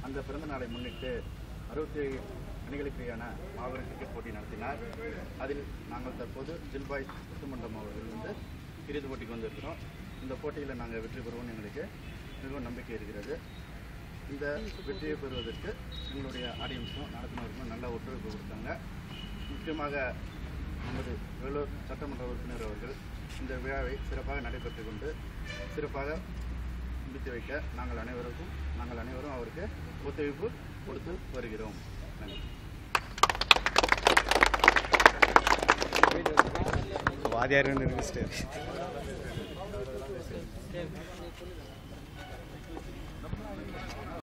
அந்த பிறந்த நாளை முன்னிட்டு அறுபத்தி அணிகளுக்கிடையான மாபெரும் கிரிக்கெட் போட்டி நடத்தினார் அதில் நாங்கள் தற்போது ஜில்பாய் சுத்துமண்டம் அவர்கள் வந்து இறுதி போட்டிக்கு வந்திருக்கிறோம் இந்த போட்டியில் நாங்கள் வெற்றி பெறுவோம்னு எங்களுக்கு மிகவும் நம்பிக்கை இருக்கிறது இந்த வெற்றியை பெறுவதற்கு எங்களுடைய ஆடியன்ஸும் நடத்துனருக்கும் நல்ல ஒத்துழைப்பு கொடுத்தாங்க முக்கியமாக நமது வேலூர் சட்டமன்ற உறுப்பினர் அவர்கள் இந்த விழாவை சிறப்பாக நடைபெற்று கொண்டு சிறப்பாக முடித்து வைக்க நாங்கள் அனைவருக்கும் நாங்கள் அனைவரும் அவருக்கு ஒத்துழைப்பு கொடுத்து வருகிறோம் நன்றி வாதியார் நிரூபிச்சிட்டாரு